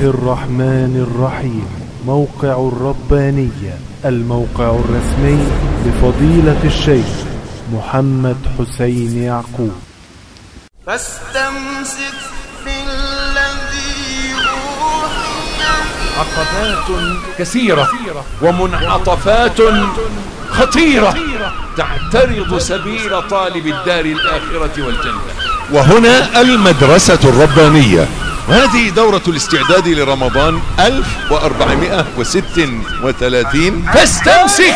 الرحمن الرحيم موقع الربانية الموقع الرسمي لفضيلة الشيخ محمد حسين يعقوب فاستمسك بالذي أوحي عقبات كثيرة ومنعطفات خطيرة تعترض سبيل طالب الدار الآخرة والجنة وهنا المدرسة الربانية وهذه دورة الاستعداد لرمضان 1436 فاستمسك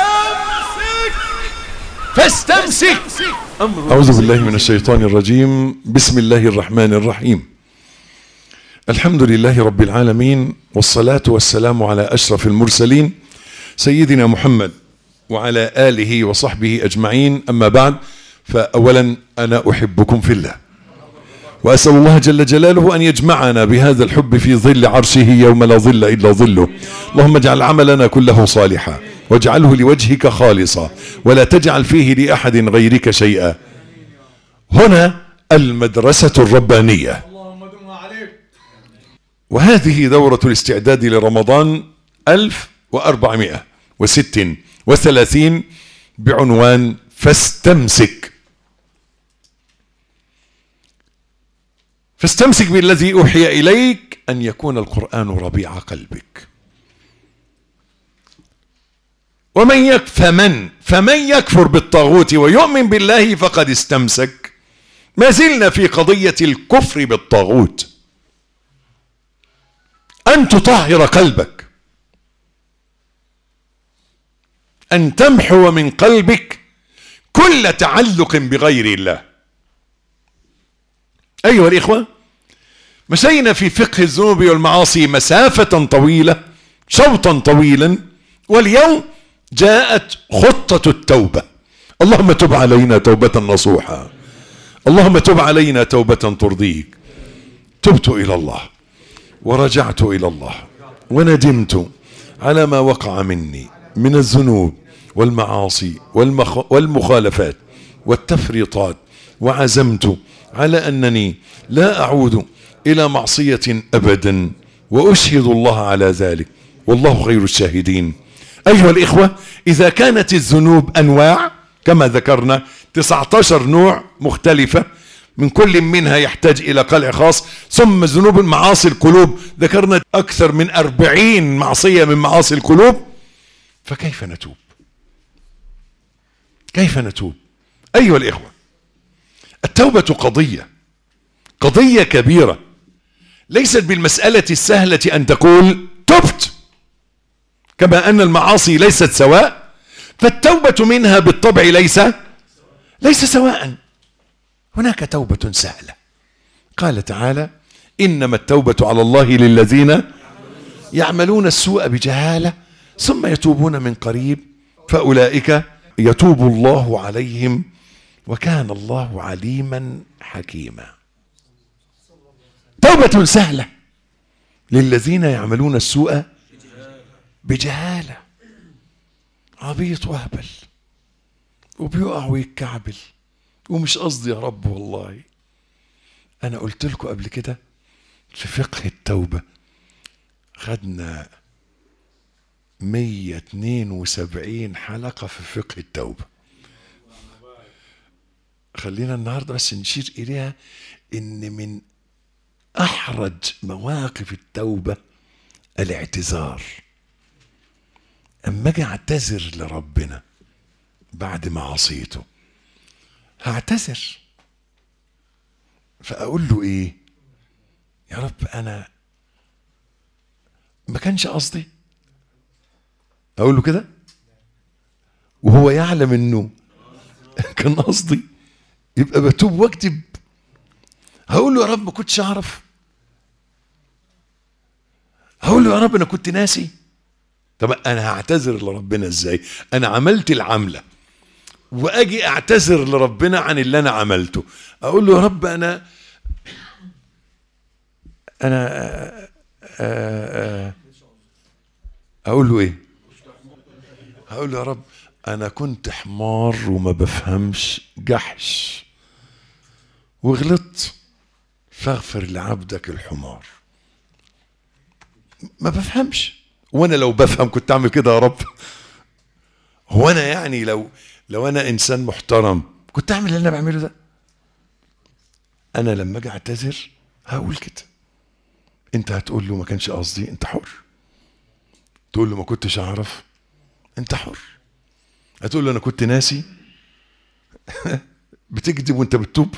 فاستمسك أمر أعوذ بالله من الشيطان الرجيم بسم الله الرحمن الرحيم الحمد لله رب العالمين والصلاة والسلام على أشرف المرسلين سيدنا محمد وعلى آله وصحبه أجمعين أما بعد فأولا أنا أحبكم في الله وأسأل الله جل جلاله أن يجمعنا بهذا الحب في ظل عرشه يوم لا ظل إلا ظله اللهم اجعل عملنا كله صالحا واجعله لوجهك خالصا ولا تجعل فيه لأحد غيرك شيئا هنا المدرسة الربانية وهذه دورة الاستعداد لرمضان 1436 بعنوان فاستمسك فاستمسك بالذي أوحي إليك أن يكون القرآن ربيع قلبك ومن يك فمن فمن يكفر بالطاغوت ويؤمن بالله فقد استمسك ما زلنا في قضية الكفر بالطاغوت أن تطهر قلبك أن تمحو من قلبك كل تعلق بغير الله أيها الإخوة مشينا في فقه الذنوب والمعاصي مسافة طويلة شوطا طويلا واليوم جاءت خطة التوبة اللهم تب علينا توبة نصوحا اللهم تب علينا توبة ترضيك تبت إلى الله ورجعت إلى الله وندمت على ما وقع مني من الذنوب والمعاصي والمخ والمخالفات والتفريطات وعزمت على أنني لا أعود إلى معصية أبدا وأشهد الله على ذلك والله خير الشاهدين أيها الإخوة إذا كانت الذنوب أنواع كما ذكرنا 19 نوع مختلفة من كل منها يحتاج إلى قلع خاص ثم ذنوب المعاصي القلوب ذكرنا أكثر من أربعين معصية من معاصي القلوب فكيف نتوب كيف نتوب أيها الإخوة التوبة قضية قضية كبيرة ليست بالمسألة السهلة أن تقول تبت كما أن المعاصي ليست سواء فالتوبة منها بالطبع ليس ليس سواء هناك توبة سهلة قال تعالى إنما التوبة على الله للذين يعملون السوء بجهالة ثم يتوبون من قريب فأولئك يتوب الله عليهم وكان الله عليما حكيما توبة سهلة للذين يعملون السوء بجهالة عبيط وهبل وبيقع ويتكعبل ومش قصدي يا رب والله انا قلت لكم قبل كده في فقه التوبة خدنا 172 حلقة في فقه التوبة خلينا النهاردة بس نشير إليها إن من أحرج مواقف التوبة الاعتذار أما أجي أعتذر لربنا بعد معصيته هعتذر فأقول له إيه يا رب أنا ما كانش قصدي أقول له كده وهو يعلم إنه كان قصدي يبقى بتوب واكتب هقول له يا رب ما كنتش أعرف هقول له يا رب أنا كنت ناسي طب أنا هعتذر لربنا إزاي أنا عملت العملة واجي اعتذر لربنا عن اللي انا عملته اقول له يا رب انا انا آآ آآ اقول له ايه هقول له يا رب انا كنت حمار وما بفهمش جحش وغلطت فاغفر لعبدك الحمار ما بفهمش وانا لو بفهم كنت اعمل كده يا رب هو انا يعني لو لو انا انسان محترم كنت اعمل اللي انا بعمله ده انا لما اجي اعتذر هقول كده انت هتقول له ما كانش قصدي انت حر تقول له ما كنتش اعرف انت حر هتقول له انا كنت ناسي بتكذب وانت بتتوب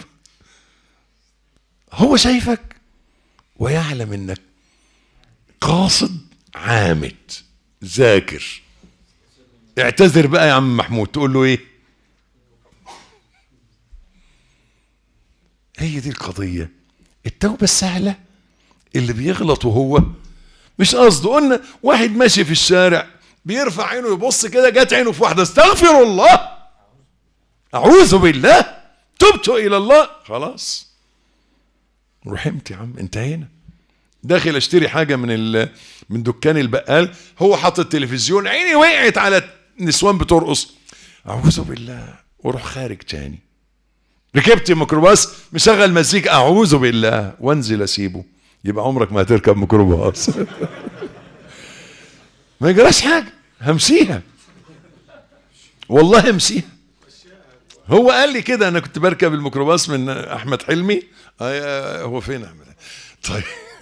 هو شايفك ويعلم انك قاصد عامد ذاكر اعتذر بقى يا عم محمود تقول له ايه هي دي القضية التوبة السهلة اللي بيغلط وهو مش قصده قلنا واحد ماشي في الشارع بيرفع عينه يبص كده جت عينه في واحدة استغفر الله أعوذ بالله تبت إلى الله خلاص رحمت يا عم انتهينا داخل اشتري حاجة من ال... من دكان البقال هو حاطط التلفزيون عيني وقعت على نسوان بترقص أعوذ بالله وروح خارج تاني ركبت ميكروباص مشغل مزيكا اعوذ بالله وانزل اسيبه يبقى عمرك ما هتركب ميكروباص ما يجراش حاجه همسيها والله همسيها هو قال لي كده انا كنت بركب الميكروباص من احمد حلمي آه هو فين احمد طيب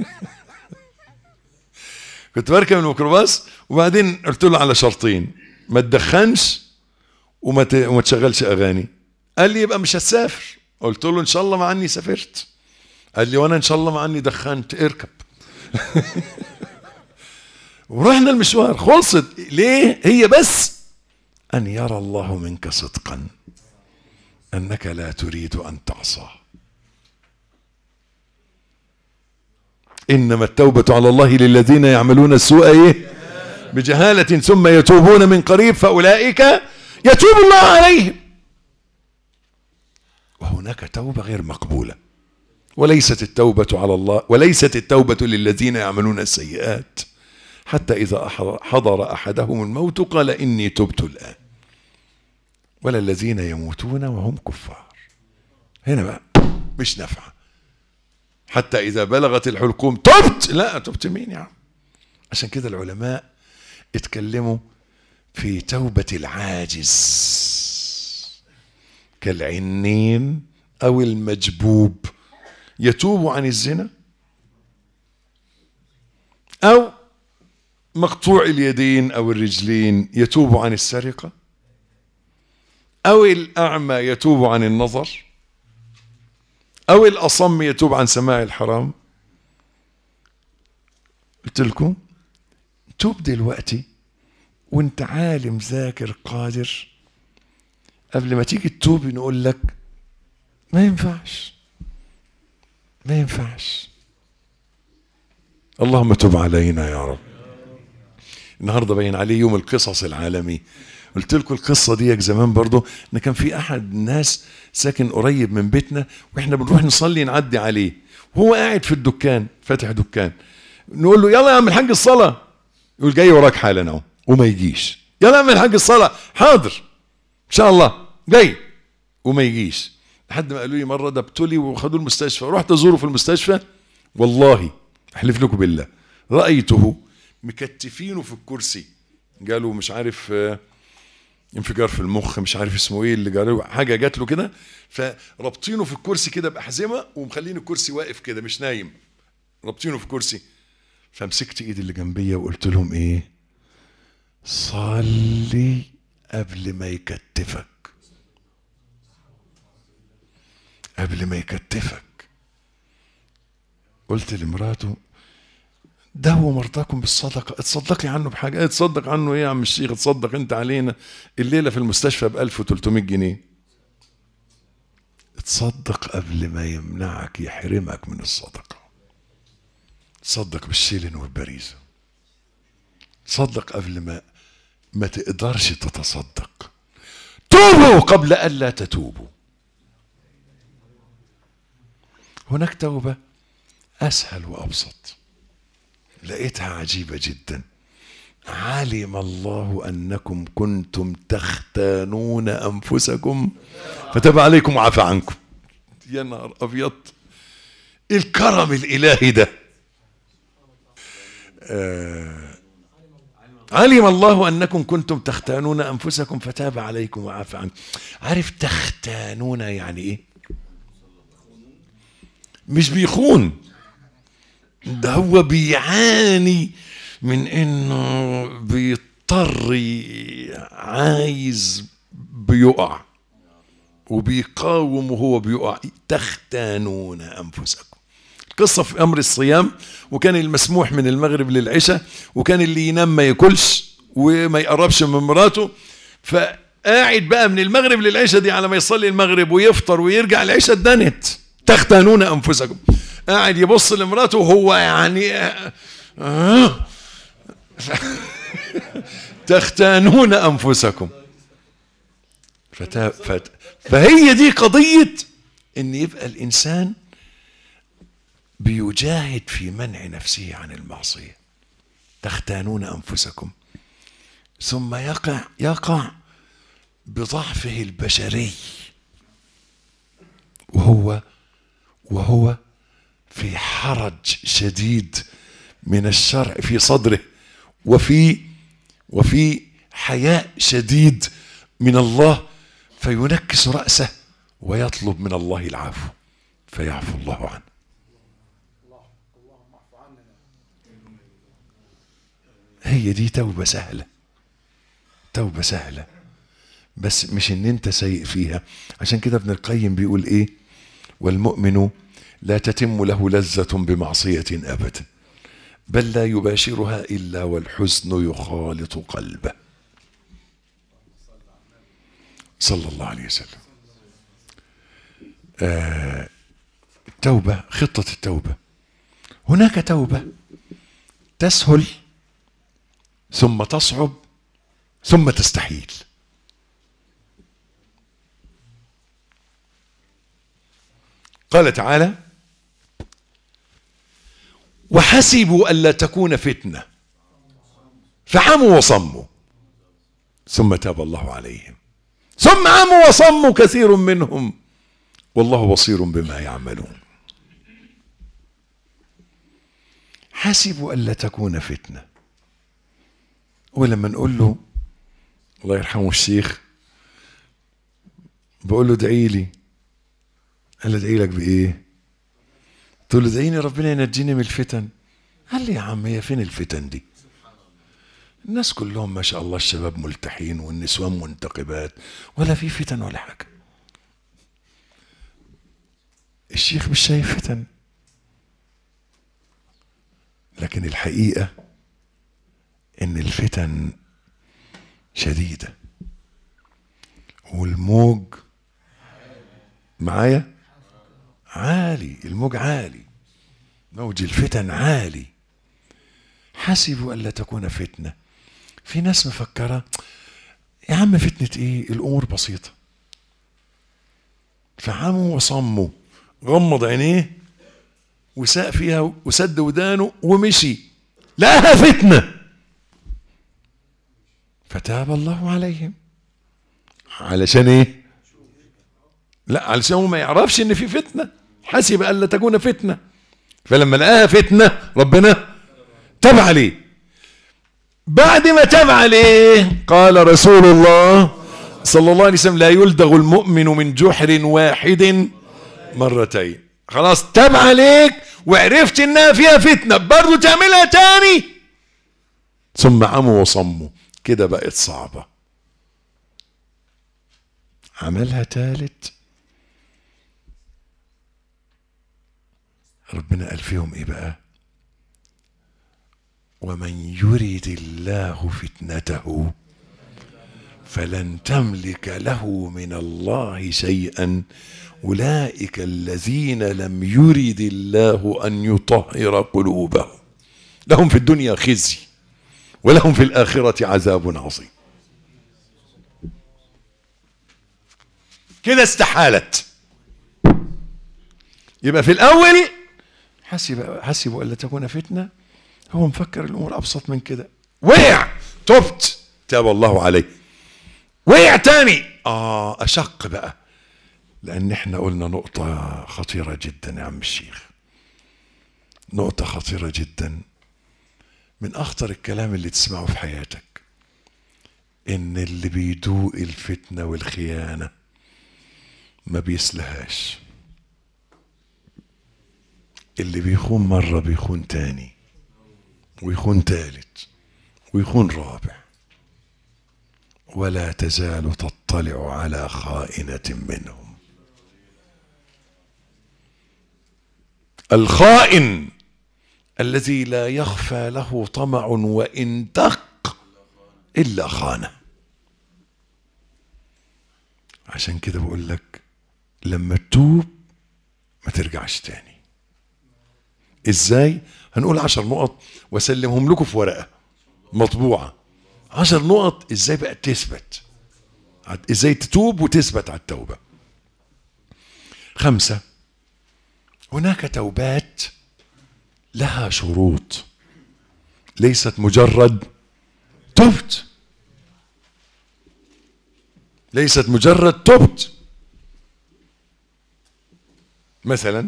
كنت بركب الميكروباص وبعدين قلت له على شرطين ما تدخنش وما ت... وما تشغلش اغاني قال لي يبقى مش هتسافر قلت له ان شاء الله مع اني سافرت قال لي وانا ان شاء الله مع اني دخنت اركب ورحنا المشوار خلصت ليه هي بس ان يرى الله منك صدقا انك لا تريد ان تعصى انما التوبه على الله للذين يعملون السوء ايه بجهاله ثم يتوبون من قريب فاولئك يتوب الله عليهم وهناك توبة غير مقبولة وليست التوبة على الله وليست التوبة للذين يعملون السيئات حتى إذا حضر أحدهم الموت قال إني تبت الآن ولا الذين يموتون وهم كفار هنا بقى مش نافعة حتى إذا بلغت الحلقوم تبت لا تبت مين يا عم عشان كده العلماء اتكلموا في توبة العاجز كالعنين او المجبوب يتوب عن الزنا او مقطوع اليدين او الرجلين يتوب عن السرقه او الاعمى يتوب عن النظر او الاصم يتوب عن سماع الحرام قلت لكم توب دلوقتي وانت عالم ذاكر قادر قبل ما تيجي تتوب نقول لك ما ينفعش ما ينفعش اللهم تب علينا يا رب النهارده باين عليه يوم القصص العالمي قلت لكم القصه دي زمان برضه ان كان في احد الناس ساكن قريب من بيتنا واحنا بنروح نصلي نعدي عليه وهو قاعد في الدكان فاتح دكان نقول له يلا يا عم الحاج الصلاه يقول جاي وراك حالا اهو وما يجيش يلا يا عم الحاج الصلاه حاضر ان شاء الله جاي وما يجيش لحد ما قالوا لي مره ده ابتلي وخدوه المستشفى رحت ازوره في المستشفى والله احلف لكم بالله رايته مكتفينه في الكرسي قالوا مش عارف آه، انفجار في المخ مش عارف اسمه ايه اللي جاله حاجه جات له كده فرابطينه في الكرسي كده باحزمه ومخلين الكرسي واقف كده مش نايم رابطينه في الكرسي فمسكت ايدي اللي جنبيه وقلت لهم ايه صلي قبل ما يكتفك قبل ما يكتفك قلت لمراته دعوا مرضاكم بالصدقة اتصدقي عنه بحاجة ايه تصدق عنه ايه يا عم الشيخ تصدق انت علينا الليلة في المستشفى ب 1300 جنيه تصدق قبل ما يمنعك يحرمك من الصدقة تصدق بالشيلن والبريزة تصدق قبل ما ما تقدرش تتصدق توبوا قبل ألا تتوبوا هناك توبة أسهل وأبسط لقيتها عجيبة جدا علم الله أنكم كنتم تختانون أنفسكم فتاب عليكم وعفى عنكم يا نهار أبيض الكرم الإلهي ده آه علم الله انكم كنتم تختانون انفسكم فتاب عليكم وعفى عنكم عارف تختانون يعني ايه مش بيخون ده هو بيعاني من انه بيضطر ي- عايز بيقع وبيقاوم وهو بيقع تختانون انفسكم قصة في أمر الصيام وكان المسموح من المغرب للعشاء وكان اللي ينام ما ياكلش وما يقربش من مراته فقاعد بقى من المغرب للعشاء دي على ما يصلي المغرب ويفطر ويرجع العشاء اتدنت تختانون أنفسكم قاعد يبص لمراته وهو يعني آه تختانون أنفسكم فتا فت فهي دي قضية إن يبقى الإنسان بيجاهد في منع نفسه عن المعصية تختانون أنفسكم ثم يقع يقع بضعفه البشري وهو وهو في حرج شديد من الشرع في صدره وفي وفي حياء شديد من الله فينكس رأسه ويطلب من الله العفو فيعفو الله عنه هي دي توبة سهلة توبة سهلة بس مش ان انت سيء فيها عشان كده ابن القيم بيقول ايه والمؤمن لا تتم له لذة بمعصية ابدا بل لا يباشرها الا والحزن يخالط قلبه صلى الله عليه وسلم آه التوبة خطة التوبة هناك توبة تسهل ثم تصعب ثم تستحيل قال تعالى وحسبوا ألا تكون فتنة فعموا وصموا ثم تاب الله عليهم ثم عموا وصموا كثير منهم والله بصير بما يعملون حسبوا ألا تكون فتنة ولما نقول له الله يرحمه الشيخ بقول له ادعي لي قال لي ادعي لك بايه؟ قلت له ادعيني ربنا ينجيني من الفتن قال لي يا عم هي فين الفتن دي؟ الناس كلهم ما شاء الله الشباب ملتحين والنسوان منتقبات ولا في فتن ولا حاجه الشيخ مش شايف فتن لكن الحقيقه ان الفتن شديده والموج معايا عالي الموج عالي موج الفتن عالي حسبوا الا تكون فتنه في ناس مفكره يا عم فتنه ايه الامور بسيطه فعموا وصموا غمض عينيه وساق فيها وسد ودانه ومشي لقاها فتنه فتاب الله عليهم علشان ايه لا علشان هو ما يعرفش ان في فتنه حسب الا تكون فتنه فلما لقاها فتنه ربنا تاب عليه بعد ما تاب عليه قال رسول الله صلى الله عليه وسلم لا يلدغ المؤمن من جحر واحد مرتين خلاص تاب عليك وعرفت انها فيها فتنه برضه تعملها تاني ثم عموا وصموا كده بقت صعبة عملها تالت ربنا قال فيهم ايه بقى ومن يرد الله فتنته فلن تملك له من الله شيئا اولئك الذين لم يرد الله ان يطهر قلوبهم لهم في الدنيا خزي ولهم في الآخرة عذاب عظيم كده استحالت يبقى في الأول حسب حسبوا ألا تكون فتنة هو مفكر الأمور أبسط من كده وقع تبت تاب الله عليه وقع تاني آه أشق بقى لأن احنا قلنا نقطة خطيرة جدا يا عم الشيخ نقطة خطيرة جدا من اخطر الكلام اللي تسمعه في حياتك ان اللي بيدوق الفتنه والخيانه ما بيسلهاش اللي بيخون مره بيخون تاني ويخون تالت ويخون رابع ولا تزال تطلع على خائنه منهم الخائن الذي لا يخفى له طمع وان دق الا خانه عشان كده بقول لك لما تتوب ما ترجعش تاني ازاي هنقول عشر نقط واسلمهم لكم في ورقه مطبوعه عشر نقط ازاي بقى تثبت ازاي تتوب وتثبت على التوبه خمسه هناك توبات لها شروط ليست مجرد تبت ليست مجرد تبت مثلا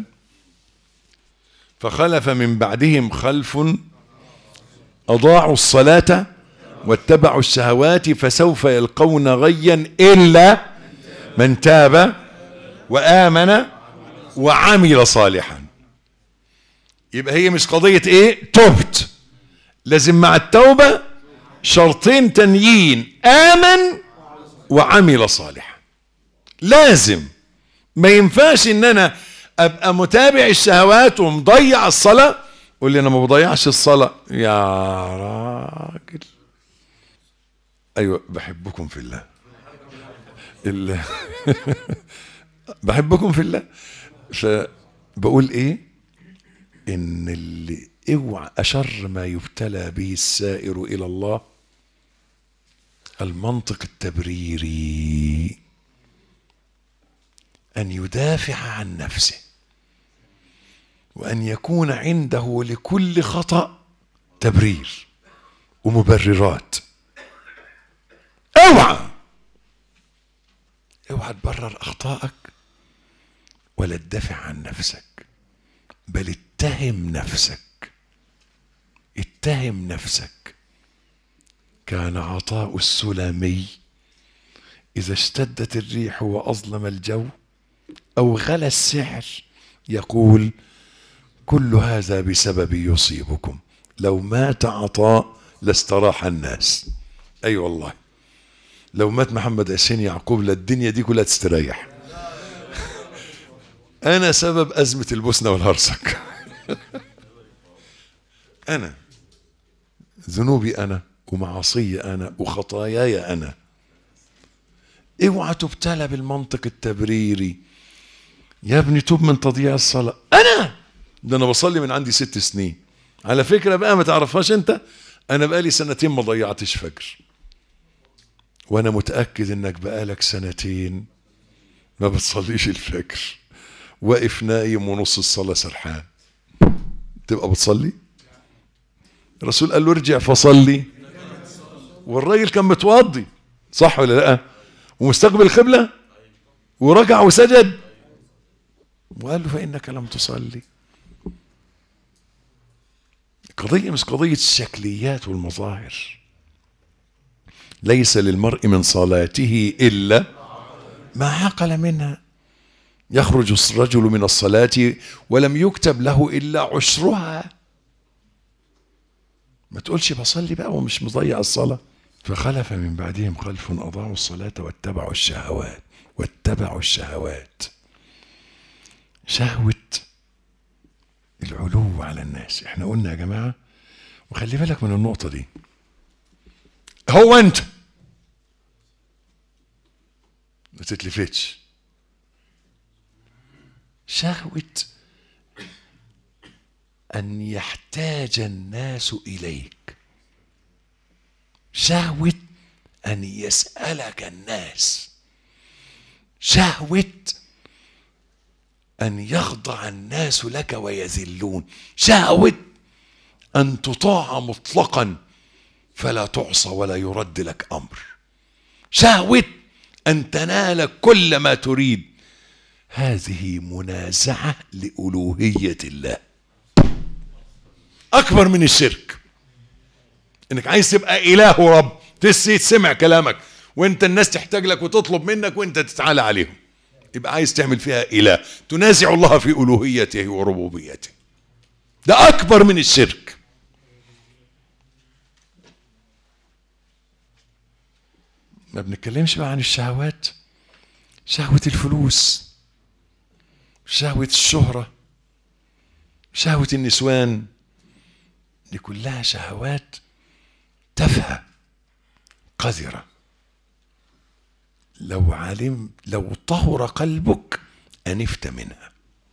فخلف من بعدهم خلف اضاعوا الصلاه واتبعوا الشهوات فسوف يلقون غيا الا من تاب وامن وعمل صالحا يبقى هي مش قضيه ايه تبت لازم مع التوبه شرطين تانيين امن وعمل صالحا لازم ما ينفعش ان انا ابقى متابع الشهوات ومضيع الصلاه قول لي انا ما بضيعش الصلاه يا راجل ايوه بحبكم في الله ال... بحبكم في الله فبقول ايه ان اللي اوعى اشر ما يبتلى به السائر الى الله المنطق التبريري ان يدافع عن نفسه وان يكون عنده لكل خطا تبرير ومبررات اوعى اوعى تبرر اخطائك ولا تدافع عن نفسك بل اتهم نفسك اتهم نفسك كان عطاء السلمي اذا اشتدت الريح واظلم الجو او غلا السحر يقول كل هذا بسبب يصيبكم لو مات عطاء لاستراح الناس اي أيوة والله لو مات محمد حسين يعقوب للدنيا دي كلها تستريح انا سبب ازمه البوسنه والهرسك انا ذنوبي انا ومعاصي انا وخطاياي انا اوعى تبتلى بالمنطق التبريري يا ابني توب من تضييع الصلاه انا ده انا بصلي من عندي ست سنين على فكره بقى ما تعرفهاش انت انا بقالي سنتين ما ضيعتش فجر وانا متاكد انك بقالك سنتين ما بتصليش الفجر واقف نايم ونص الصلاه سرحان تبقى بتصلي الرسول قال له ارجع فصلي والراجل كان متوضي صح ولا لا ومستقبل القبله ورجع وسجد وقال له فانك لم تصلي قضيه مش قضيه الشكليات والمظاهر ليس للمرء من صلاته الا ما عقل منها يخرج الرجل من الصلاه ولم يكتب له الا عشرها ما تقولش بصلي بقى ومش مضيع الصلاه فخلف من بعدهم خلف اضاعوا الصلاه واتبعوا الشهوات واتبعوا الشهوات شهوه العلو على الناس احنا قلنا يا جماعه وخلي بالك من النقطه دي هو انت ما تتلفتش شهوة أن يحتاج الناس إليك شهوة أن يسألك الناس شهوة أن يخضع الناس لك ويذلون شهوة أن تطاع مطلقا فلا تعصى ولا يرد لك أمر شهوة أن تنال كل ما تريد هذه منازعة لألوهية الله أكبر من الشرك انك عايز تبقى اله ورب تسي تسمع كلامك وانت الناس تحتاج لك وتطلب منك وانت تتعالى عليهم يبقى عايز تعمل فيها اله تنازع الله في الوهيته وربوبيته ده اكبر من الشرك ما بنتكلمش بقى عن الشهوات شهوة الفلوس شهوة الشهرة شهوة النسوان دي كلها شهوات تافهة قذرة لو علم لو طهر قلبك أنفت منها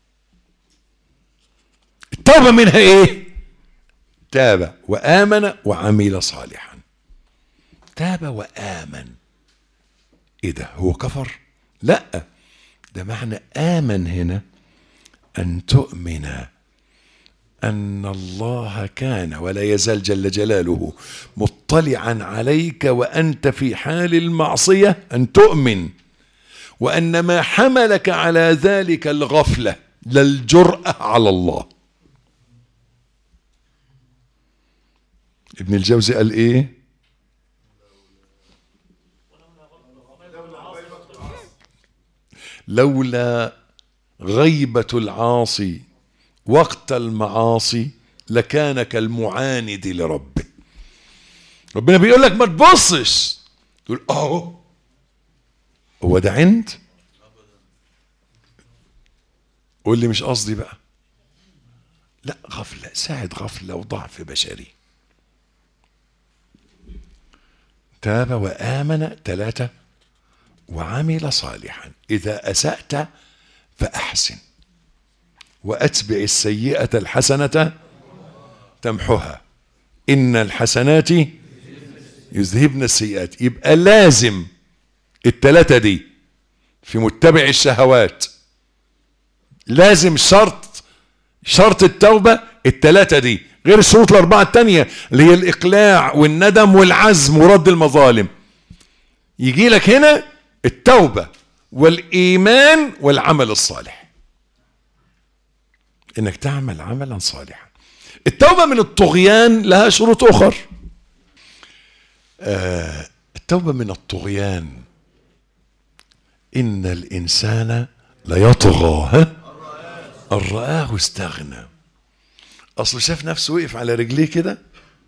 التوبة منها ايه تاب وآمن وعمل صالحا تاب وآمن ايه ده هو كفر لا ده معنى آمن هنا أن تؤمن أن الله كان ولا يزال جل جلاله مطلعا عليك وأنت في حال المعصية أن تؤمن وأن ما حملك على ذلك الغفلة لا الجرأة على الله ابن الجوزي قال ايه لولا غيبة العاصي وقت المعاصي لكان كالمعاند لربه ربنا بيقول لك ما تبصش تقول اهو هو ده عند قول لي مش قصدي بقى لا غفلة ساعد غفلة وضعف بشري تاب وآمن ثلاثة وعمل صالحا إذا أسأت فأحسن وأتبع السيئة الحسنة تمحها إن الحسنات يذهبن السيئات يبقى لازم التلاتة دي في متبع الشهوات لازم شرط شرط التوبة التلاتة دي غير الشروط الأربعة التانية اللي هي الإقلاع والندم والعزم ورد المظالم يجي لك هنا التوبة والإيمان والعمل الصالح إنك تعمل عملا صالحا التوبة من الطغيان لها شروط أخر آه التوبة من الطغيان إن الإنسان ليطغى ها أن رآه استغنى أصله شاف نفسه وقف على رجليه كده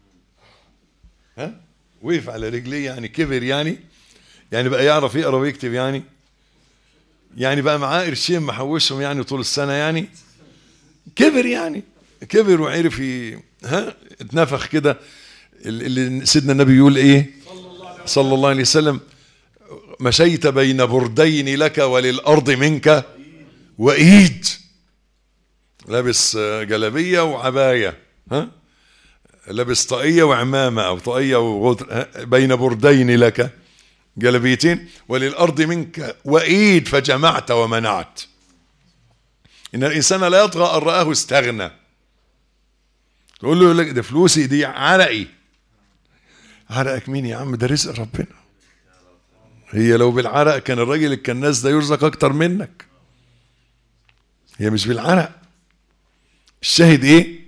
ها وقف على رجليه يعني كبر يعني يعني بقى يعرف يقرا ويكتب يعني يعني بقى معاه قرشين محوشهم يعني طول السنه يعني كبر يعني كبر وعرف ي- ها اتنفخ كده اللي سيدنا النبي يقول ايه صلى الله عليه وسلم مشيت بين بردين لك وللارض منك وايد لابس آه، جلابيه وعبايه ها لابس طاقيه وعمامه او طاقيه وغدر ها؟ بين بردين لك جلبيتين وللأرض منك وإيد فجمعت ومنعت إن الإنسان لا يطغى أن رآه استغنى تقول له يقول لك ده فلوسي دي عرقي عرقك مين يا عم ده رزق ربنا هي لو بالعرق كان الراجل الكناس ده يرزق أكتر منك هي مش بالعرق الشاهد إيه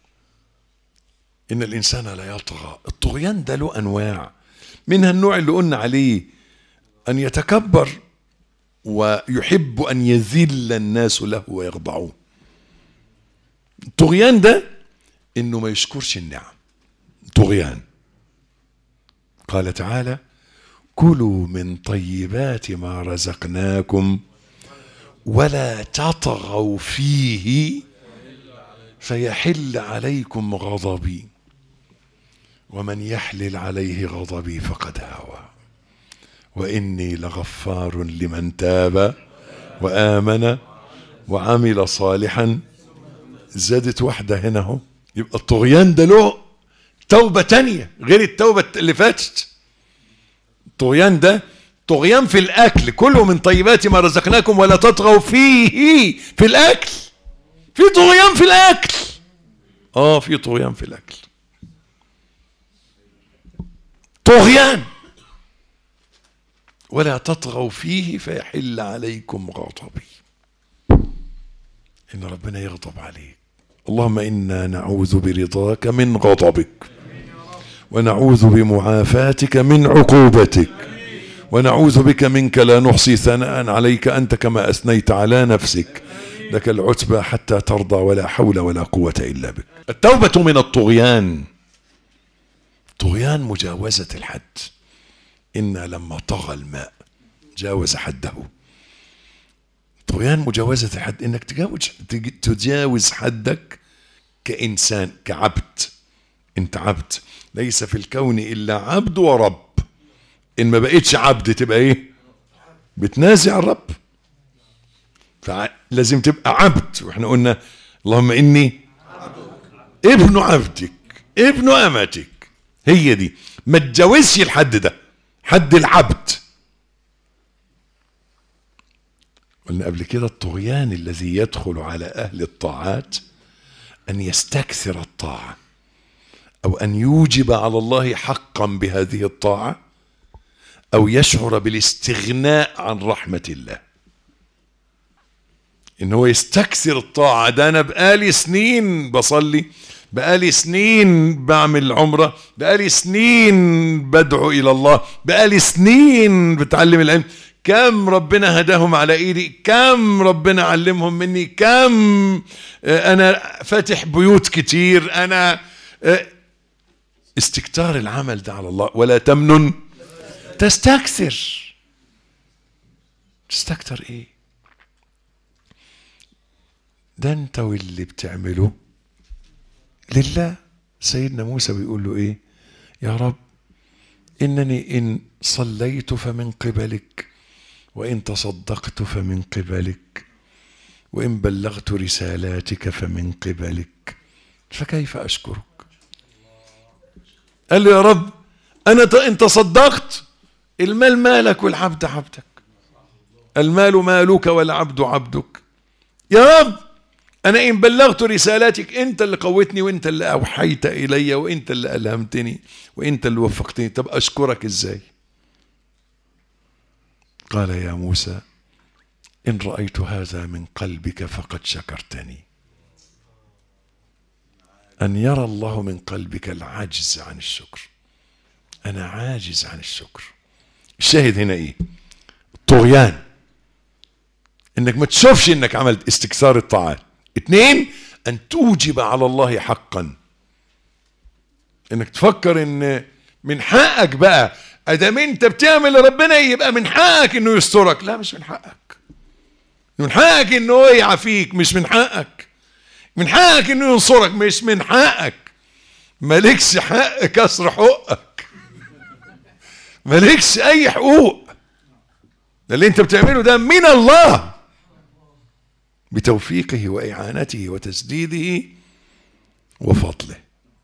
إن الإنسان لا يطغى الطغيان ده له أنواع منها النوع اللي قلنا عليه أن يتكبر ويحب أن يذل الناس له ويخضعوه الطغيان ده إنه ما يشكرش النعم طغيان قال تعالى كلوا من طيبات ما رزقناكم ولا تطغوا فيه فيحل عليكم غضبي ومن يحلل عليه غضبي فقد هوى واني لغفار لمن تاب وامن وعمل صالحا زادت واحده هنا اهو يبقى الطغيان ده له توبه تانية غير التوبه اللي فاتت الطغيان ده طغيان في الاكل كله من طيبات ما رزقناكم ولا تطغوا فيه في الاكل في طغيان في الاكل اه في طغيان في الاكل طغيان ولا تطغوا فيه فيحل عليكم غضبي ان ربنا يغضب عليك اللهم انا نعوذ برضاك من غضبك ونعوذ بمعافاتك من عقوبتك ونعوذ بك منك لا نحصي ثناء عليك أنت كما أثنيت على نفسك لك العتبى حتى ترضى ولا حول ولا قوة إلا بك التوبة من الطغيان طغيان مجاوزة الحد إن لما طغى الماء جاوز حده طغيان مجاوزة الحد إنك تجاوز تجاوز حدك كإنسان كعبد أنت عبد ليس في الكون إلا عبد ورب إن ما بقيتش عبد تبقى إيه بتنازع الرب فلازم تبقى عبد واحنا قلنا اللهم إني ابن عبدك ابن أمتك هي دي ما تجاوزش الحد ده حد العبد قلنا قبل كده الطغيان الذي يدخل على أهل الطاعات أن يستكثر الطاعة أو أن يوجب على الله حقا بهذه الطاعة أو يشعر بالاستغناء عن رحمة الله إن هو يستكثر الطاعة ده أنا بقالي سنين بصلي بقالي سنين بعمل عمرة بقالي سنين بدعو إلى الله بقالي سنين بتعلم العلم كم ربنا هداهم على ايدي كم ربنا علمهم مني كم انا فاتح بيوت كتير انا استكتار العمل ده على الله ولا تمنن تستكثر تستكتر ايه ده انت واللي بتعمله لله سيدنا موسى بيقول له ايه يا رب انني ان صليت فمن قبلك وإن تصدقت فمن قبلك وإن بلغت رسالاتك فمن قبلك فكيف أشكرك قال له يا رب أنا إن تصدقت المال مالك والعبد عبدك المال مالك والعبد عبدك يا رب أنا إن بلغت رسالاتك أنت اللي قوتني وأنت اللي أوحيت إلي وأنت اللي ألهمتني وأنت اللي وفقتني طب أشكرك إزاي قال يا موسى إن رأيت هذا من قلبك فقد شكرتني أن يرى الله من قلبك العجز عن الشكر أنا عاجز عن الشكر الشاهد هنا إيه الطغيان إنك ما تشوفش إنك عملت استكثار الطاعات اثنين أن توجب على الله حقا إنك تفكر إن من حقك بقى ادام انت بتعمل لربنا يبقى من حقك انه يسترك لا مش من حقك من حقك انه هو يعافيك مش من حقك من حقك انه ينصرك مش من حقك مالكش حق كسر حقك مالكش اي حقوق ده اللي انت بتعمله ده من الله بتوفيقه واعانته وتسديده وفضله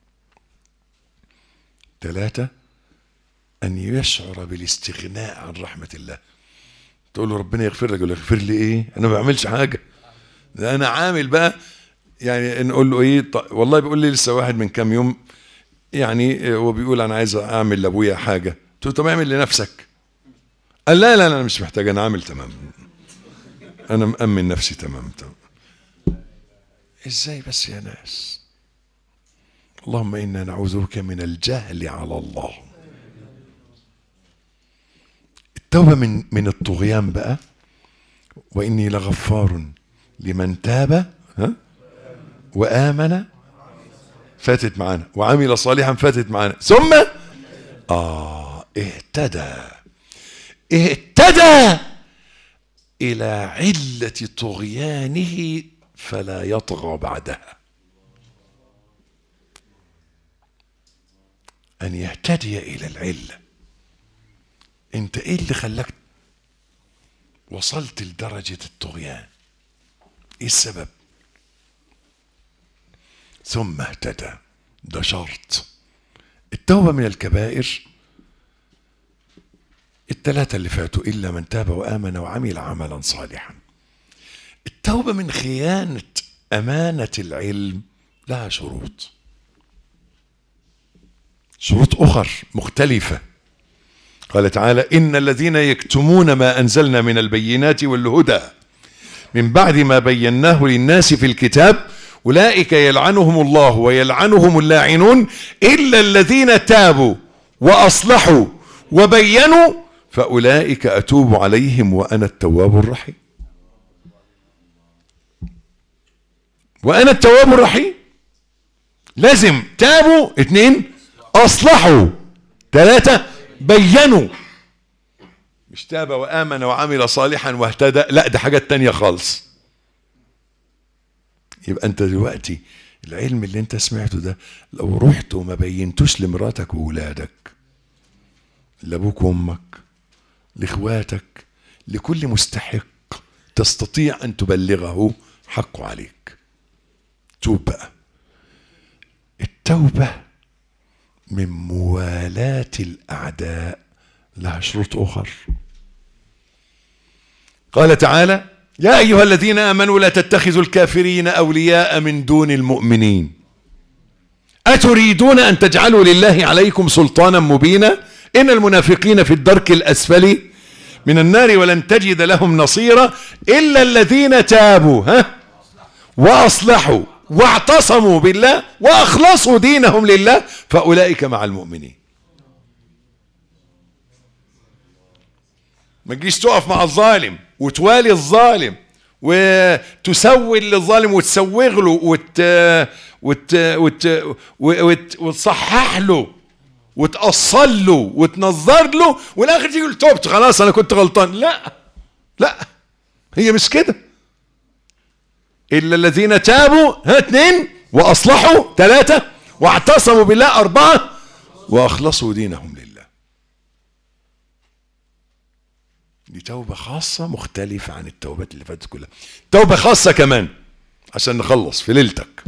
ثلاثه أن يشعر بالاستغناء عن رحمة الله تقول له ربنا يغفر لك يقول يغفر لي إيه أنا ما بعملش حاجة ده أنا عامل بقى يعني نقول له إيه والله بيقول لي لسه واحد من كام يوم يعني هو بيقول أنا عايز أعمل لأبويا حاجة قلت له طب اعمل لنفسك قال لا لا أنا مش محتاج أنا عامل تمام أنا مأمن نفسي تمام تمام إزاي بس يا ناس اللهم إنا نعوذ بك من الجهل على الله التوبة من من الطغيان بقى وإني لغفار لمن تاب ها وآمن فاتت معانا وعمل صالحا فاتت معانا ثم آه اهتدى اهتدى إلى علة طغيانه فلا يطغى بعدها أن يهتدي إلى العلة أنت إيه اللي خلاك وصلت لدرجة الطغيان إيه السبب ثم اهتدى ده شرط التوبة من الكبائر الثلاثة اللي فاتوا إلا من تاب وآمن وعمل عملا صالحا التوبة من خيانة أمانة العلم لها شروط شروط أخر مختلفة قال تعالى إن الذين يكتمون ما أنزلنا من البينات والهدى من بعد ما بيناه للناس في الكتاب أولئك يلعنهم الله ويلعنهم اللاعنون إلا الذين تابوا وأصلحوا وبينوا فأولئك أتوب عليهم وأنا التواب الرحيم وأنا التواب الرحيم لازم تابوا اتنين أصلحوا ثلاثة بينوا مش تاب وآمن وعمل صالحا واهتدى لا ده حاجات تانية خالص يبقى انت دلوقتي العلم اللي انت سمعته ده لو رحت وما بينتوش لمراتك وولادك لابوك وامك لاخواتك لكل مستحق تستطيع ان تبلغه حقه عليك توب بقى التوبه من موالاه الاعداء لها شروط اخر قال تعالى يا ايها الذين امنوا لا تتخذوا الكافرين اولياء من دون المؤمنين اتريدون ان تجعلوا لله عليكم سلطانا مبينا ان المنافقين في الدرك الاسفل من النار ولن تجد لهم نصيرا الا الذين تابوا ها واصلحوا واعتصموا بالله واخلصوا دينهم لله فاولئك مع المؤمنين ما تجيش تقف مع الظالم وتوالي الظالم وتسول للظالم وتسوغ له وت... وت... وت... وت... وتصحح له وتأصل له وتنظر له والاخر تيجي تقول توبت خلاص انا كنت غلطان لا لا هي مش كده الا الذين تابوا ها اثنين واصلحوا ثلاثه واعتصموا بالله اربعه واخلصوا دينهم لله دي توبة خاصة مختلفة عن التوبات اللي فاتت كلها توبة خاصة كمان عشان نخلص في ليلتك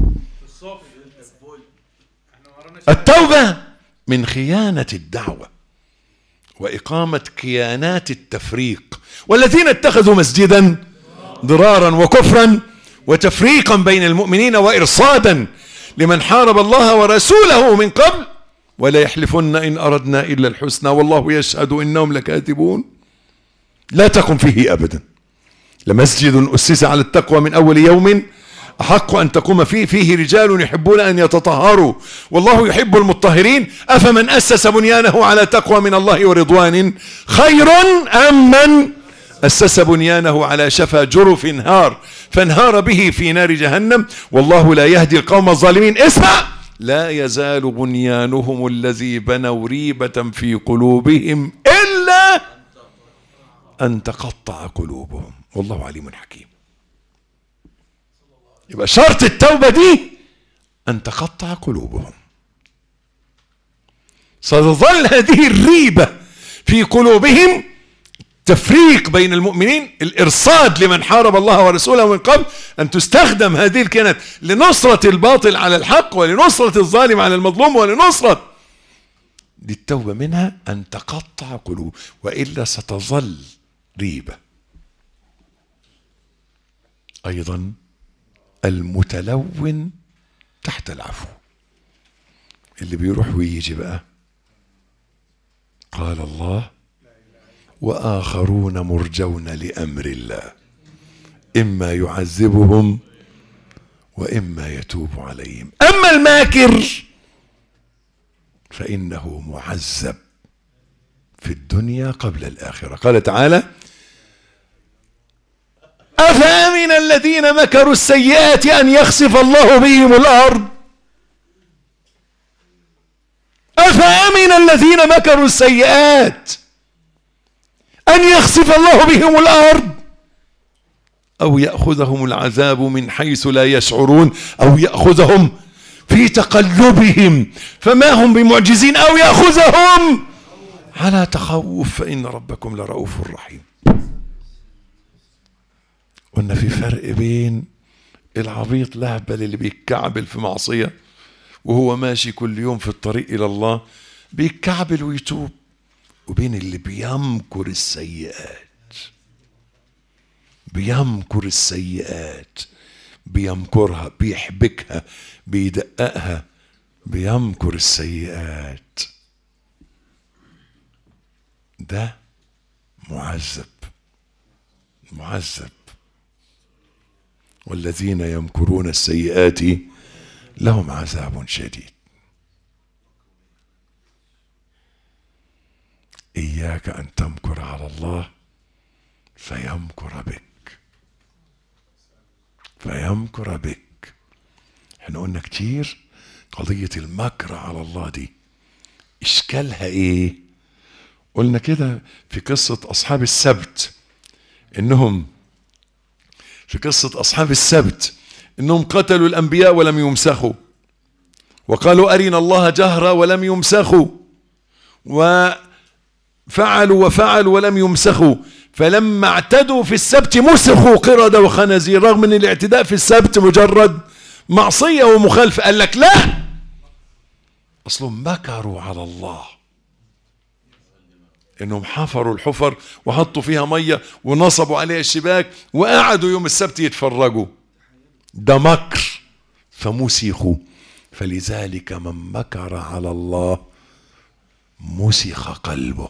التوبة من خيانة الدعوة وإقامة كيانات التفريق والذين اتخذوا مسجدا ضرارا وكفرا وتفريقا بين المؤمنين وإرصادا لمن حارب الله ورسوله من قبل ولا يحلفن إن أردنا إلا الحسنى والله يشهد إنهم لكاذبون لا تقم فيه أبدا لمسجد أسس على التقوى من أول يوم أحق أن تقوم فيه فيه رجال يحبون أن يتطهروا والله يحب المطهرين أفمن أسس بنيانه على تقوى من الله ورضوان خير أم من أسس بنيانه على شفا جرف هار فانهار به في نار جهنم والله لا يهدي القوم الظالمين اسمع لا يزال بنيانهم الذي بنوا ريبة في قلوبهم إلا أن تقطع قلوبهم والله عليم حكيم يبقى شرط التوبة دي أن تقطع قلوبهم ستظل هذه الريبة في قلوبهم تفريق بين المؤمنين الإرصاد لمن حارب الله ورسوله من قبل أن تستخدم هذه الكيانات لنصرة الباطل على الحق ولنصرة الظالم على المظلوم ولنصرة دي التوبة منها أن تقطع قلوب وإلا ستظل ريبة أيضا المتلون تحت العفو اللي بيروح ويجي بقى قال الله وآخرون مرجون لأمر الله إما يعذبهم وإما يتوب عليهم أما الماكر فإنه معذب في الدنيا قبل الآخرة قال تعالى أفأمن الذين مكروا السيئات أن يخسف الله بهم الأرض أفأمن الذين مكروا السيئات أن يخسف الله بهم الأرض أو يأخذهم العذاب من حيث لا يشعرون أو يأخذهم في تقلبهم فما هم بمعجزين أو يأخذهم على تخوف فإن ربكم لرؤوف رحيم قلنا في فرق بين العبيط لهبل اللي بيتكعبل في معصية وهو ماشي كل يوم في الطريق إلى الله بيتكعبل ويتوب وبين اللي بيمكر السيئات بيمكر السيئات بيمكرها بيحبكها بيدققها بيمكر السيئات ده معذب معذب والذين يمكرون السيئات لهم عذاب شديد إياك أن تمكر على الله فيمكر بك فيمكر بك احنا قلنا كتير قضية المكر على الله دي إشكالها إيه قلنا كده في قصة أصحاب السبت إنهم في قصة أصحاب السبت إنهم قتلوا الأنبياء ولم يمسخوا وقالوا أرنا الله جهرا ولم يمسخوا وفعلوا وفعلوا ولم يمسخوا فلما اعتدوا في السبت مسخوا قردة وخنازير رغم ان الاعتداء في السبت مجرد معصية ومخالفة قال لك لا اصلهم مكروا على الله انهم حفروا الحفر وحطوا فيها ميه ونصبوا عليها الشباك وقعدوا يوم السبت يتفرجوا ده مكر فمسخوا فلذلك من مكر على الله مسخ قلبه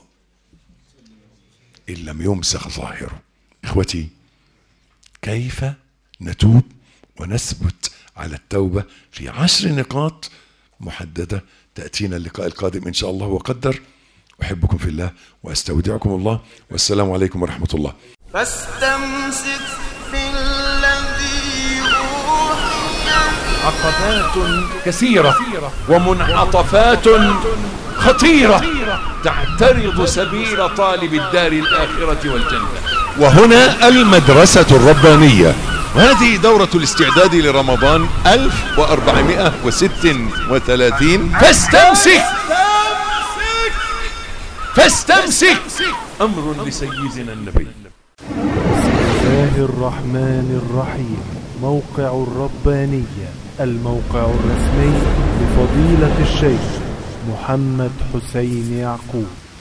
ان لم يمسخ ظاهره اخوتي كيف نتوب ونثبت على التوبه في عشر نقاط محدده تاتينا اللقاء القادم ان شاء الله وقدر احبكم في الله واستودعكم الله والسلام عليكم ورحمه الله فاستمسك بالذي أوحي عقبات كثيرة ومنعطفات خطيرة تعترض سبيل طالب الدار الآخرة والجنة وهنا المدرسة الربانية وهذه دورة الاستعداد لرمضان 1436 فاستمسك فاستمسك أمر لسيدنا النبي بسم الله الرحمن الرحيم موقع الربانية الموقع الرسمي لفضيلة الشيخ محمد حسين يعقوب